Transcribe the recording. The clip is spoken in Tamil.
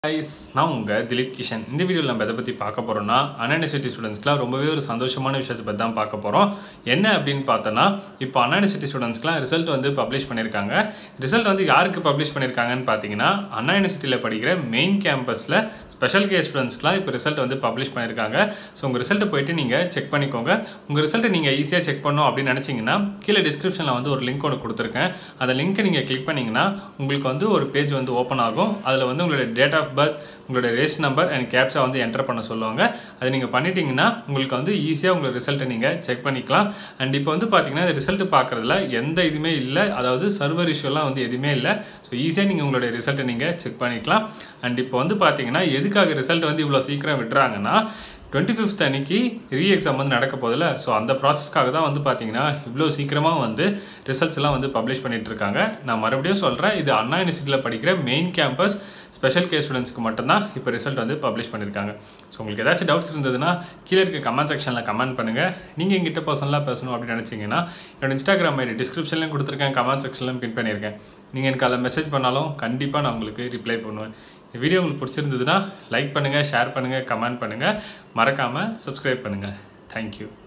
கைஸ் நான் உங்கள் திலீப் கிஷன் இந்த வீடியோவில் நம்ம எதை பற்றி பார்க்க போகிறோம்னா அண்ணா யூனிவர்சிட்டி ஸ்டூடெண்ட்ஸ்க்குலாம் ரொம்பவே ஒரு சந்தோஷமான விஷயத்தை பற்றி தான் பார்க்க போகிறோம் என்ன அப்படின்னு பார்த்தோன்னா இப்போ அண்ணா யூனிவர்சிட்டி ஸ்டூடெண்ட்ஸ்க்குலாம் ரிசல்ட் வந்து பப்ளிஷ் பண்ணியிருக்காங்க ரிசல்ட் வந்து யாருக்கு பப்ளிஷ் பண்ணியிருக்காங்கன்னு பார்த்தீங்கன்னா அண்ணா யூனிவர்சிட்டியில் படிக்கிற மெயின் கேம்பஸில் ஸ்பெஷல் கேஸ் ஸ்டூடெண்ட்ஸ்க்குலாம் இப்போ ரிசல்ட் வந்து பப்ளிஷ் பண்ணியிருக்காங்க ஸோ உங்கள் ரிசல்ட்டை போயிட்டு நீங்கள் செக் பண்ணிக்கோங்க உங்கள் ரிசல்ட்டை நீங்கள் ஈஸியாக செக் பண்ணணும் அப்படின்னு நினச்சிங்கன்னா கீழே டிஸ்கிரிப்ஷனில் வந்து ஒரு லிங்க் ஒன்று கொடுத்துருக்கேன் அந்த லிங்க்கை நீங்கள் கிளிக் பண்ணிங்கன்னா உங்களுக்கு வந்து ஒரு பேஜ் வந்து ஓப்பன் ஆகும் அதில் வந்து உங்களுடைய டேட் ஆஃப் பர்த் உங்களோட ரேஷன் நம்பர் அண்ட் கேப்ஸா வந்து என்டர் பண்ண சொல்லுவாங்க அதை நீங்கள் பண்ணிட்டீங்கன்னா உங்களுக்கு வந்து ஈஸியாக உங்களோட ரிசல்ட்டை நீங்கள் செக் பண்ணிக்கலாம் அண்ட் இப்போ வந்து பார்த்தீங்கன்னா இந்த ரிசல்ட் பார்க்குறதுல எந்த இதுவுமே இல்லை அதாவது சர்வர் இஷ்யூலாம் வந்து எதுவுமே இல்லை ஸோ ஈஸியாக நீங்கள் உங்களுடைய ரிசல்ட்டை நீங்கள் செக் பண்ணிக்கலாம் அண்ட் இப்போ வந்து பார்த்தீங்கன்னா எதுக்காக ரிசல்ட் வந்து இவ்வளோ சீக்கிரம் விடுறாங்கன்னா டுவெண்ட்டி ஃபிஃப்த் அன்னைக்கு ரீ எக்ஸாம் வந்து நடக்க போதில்ல ஸோ அந்த ப்ராசஸ்க்காக தான் வந்து பார்த்தீங்கன்னா இவ்வளோ சீக்கிரமாக வந்து ரிசல்ட்ஸ் எல்லாம் வந்து பப்ளிஷ் பண்ணிட்டு இருக்காங்க நான் மறுபடியும் சொல்கிறேன் இது அண்ணா யூனிவர்சிட்டியில் படிக்கிற மெயின் கேம்பஸ் ஸ்பெஷல் கேஸ் ஸ்டூடெண்ட்ஸ்க்கு மட்டும்தான் இப்போ ரிசல்ட் வந்து பப்ளிஷ் பண்ணியிருக்காங்க ஸோ உங்களுக்கு ஏதாச்சும் டவுட்ஸ் இருந்ததுன்னா கீழே இருக்க கமெண்ட் செக்ஷனில் கமெண்ட் பண்ணுங்கள் நீங்கள் எங்கிட்ட பர்சனலாக பேசணும் அப்படின்னு நினச்சிங்கன்னா என்னோட இன்ஸ்டாகிராம் ஐடி டிஸ்கிரிப்ஷன்லையும் கொடுத்துருக்கேன் கமெண்ட் செக்ஷன்லையும் பின் பண்ணியிருக்கேன் நீங்கள் எனக்கு அதில் மெசேஜ் பண்ணாலும் கண்டிப்பாக நான் உங்களுக்கு ரிப்ளை பண்ணுவேன் இந்த வீடியோ உங்களுக்கு பிடிச்சிருந்ததுன்னா லைக் பண்ணுங்கள் ஷேர் பண்ணுங்கள் கமெண்ட் பண்ணுங்கள் மறக்காமல் சப்ஸ்கிரைப் பண்ணுங்கள் தேங்க்யூ